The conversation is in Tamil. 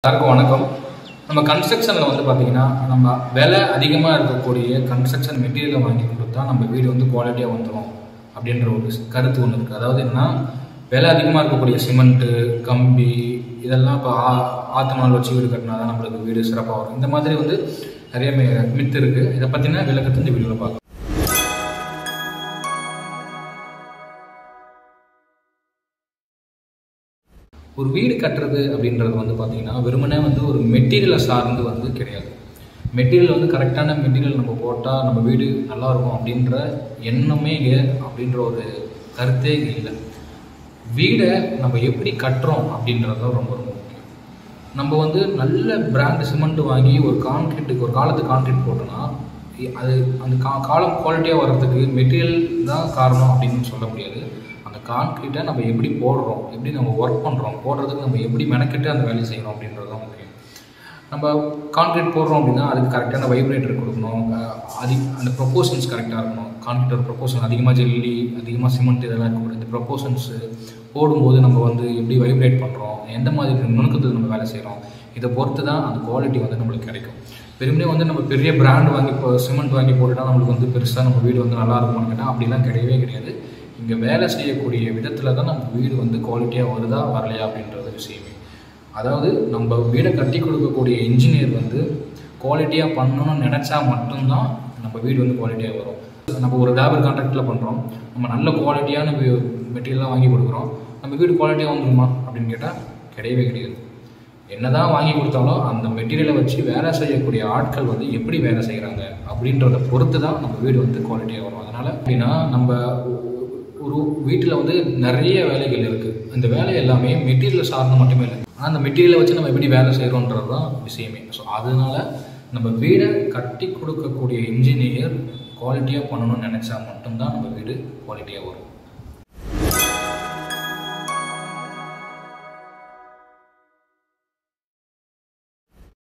எல்லாருக்கும் வணக்கம் நம்ம கன்ஸ்ட்ரக்ஷனில் வந்து பார்த்தீங்கன்னா நம்ம விலை அதிகமாக இருக்கக்கூடிய கன்ஸ்ட்ரக்ஷன் மெட்டீரியலை வாங்கி கொடுத்தா நம்ம வீடு வந்து குவாலிட்டியாக வந்துடும் அப்படின்ற ஒரு கருத்து ஒன்று இருக்குது அதாவது என்னன்னா விலை அதிகமாக இருக்கக்கூடிய சிமெண்ட்டு கம்பி இதெல்லாம் இப்போ ஆ ஆற்று நாள் வச்சு வீடு கட்டினா தான் நம்மளுக்கு வீடு சிறப்பாக வரும் இந்த மாதிரி வந்து நிறைய மி- மித்து இருக்குது இதை பற்றின விளக்கத்தை இந்த வீடியோவில் பார்க்கலாம் ஒரு வீடு கட்டுறது அப்படின்றது வந்து பார்த்தீங்கன்னா வெறுமனே வந்து ஒரு மெட்டீரியலை சார்ந்து வந்து கிடையாது மெட்டீரியல் வந்து கரெக்டான மெட்டீரியல் நம்ம போட்டால் நம்ம வீடு நல்லா இருக்கும் அப்படின்ற எண்ணமே இங்கே அப்படின்ற ஒரு கருத்தே இங்கே இல்லை வீடை நம்ம எப்படி கட்டுறோம் அப்படின்றது தான் ரொம்ப ரொம்ப முக்கியம் நம்ம வந்து நல்ல பிராண்ட் சிமெண்ட் வாங்கி ஒரு கான்கிரீட்டுக்கு ஒரு காலத்து கான்கிரீட் போட்டோம்னா இ- அது அந்த கா காலம் குவாலிட்டியாக வர்றதுக்கு மெட்டீரியல் தான் காரணம் அப்படின்னு சொல்ல முடியாது அந்த கான்கிரீட்டை நம்ம எப்படி போடுறோம் எப்படி நம்ம ஒர்க் பண்ணுறோம் போடுறதுக்கு நம்ம எப்படி மெனக்கெட்டு அந்த வேலையை செய்யணும் அப்படின்றது தான் முக்கியம் நம்ம கான்கிரீட் போடுறோம் அப்படின்னா அதுக்கு கரெக்டான வைப்ரேட்டர் கொடுக்கணும் அஹ் அதி அந்த ப்ரொப்போஷன்ஸ் கரெக்டாக இருக்கணும் கான்கிரீட்டோட ப்ரொப்போஷன் அதிகமாக ஜெல்லி அதிகமாக சிமெண்ட் இதெல்லாம் இருக்கக்கூடாது இந்த ப்ரொப்போஷன்ஸு போடும்போது நம்ம வந்து எப்படி வைப்ரேட் பண்ணுறோம் எந்த மாதிரி நுணுக்கத்தில் நம்ம வேலை செய்கிறோம் இதை பொறுத்து தான் அந்த குவாலிட்டி வந்து நம்மளுக்கு கிடைக்கும் பெருமையாக வந்து நம்ம பெரிய பிராண்ட் வாங்கி இப்போ சிமெண்ட் வாங்கி போட்டுட்டா நம்மளுக்கு வந்து பெருசாக நம்ம வீடு வந்து நல்லா இருக்கும்னு கேட்டால் அப்படிலாம் கிடையவே கிடையாது இங்கே வேலை செய்யக்கூடிய விதத்தில் தான் நம்ம வீடு வந்து குவாலிட்டியாக வருதா வரலையா அப்படின்றது விஷயமே அதாவது நம்ம வீடை கட்டி கொடுக்கக்கூடிய இன்ஜினியர் வந்து குவாலிட்டியாக பண்ணணும்னு நினச்சா மட்டும்தான் நம்ம வீடு வந்து குவாலிட்டியாக வரும் நம்ம ஒரு லேபர் கான்ட்ராக்டில் பண்ணுறோம் நம்ம நல்ல குவாலிட்டியான மெட்டீரியலாக வாங்கி கொடுக்குறோம் நம்ம வீடு குவாலிட்டியாக வந்துருமா அப்படின்னு கேட்டால் கிடையவே கிடையாது என்னதான் வாங்கி கொடுத்தாலும் அந்த மெட்டீரியலை வச்சு வேலை செய்யக்கூடிய ஆட்கள் வந்து எப்படி வேலை செய்கிறாங்க அப்படின்றத பொறுத்து தான் நம்ம வீடு வந்து குவாலிட்டியாக வரும் அதனால் அப்படின்னா நம்ம ஒரு வீட்டில் வந்து நிறைய வேலைகள் இருக்குது அந்த வேலை எல்லாமே மெட்டீரியல் சார்ந்து மட்டுமே இல்லை ஆனால் அந்த மெட்டீரியலை வச்சு நம்ம எப்படி வேலை செய்கிறோன்றது தான் விஷயமே ஸோ அதனால நம்ம வீடை கட்டி கொடுக்கக்கூடிய இன்ஜினியர் குவாலிட்டியாக பண்ணணும்னு நினச்சா மட்டும்தான் நம்ம வீடு குவாலிட்டியாக வரும்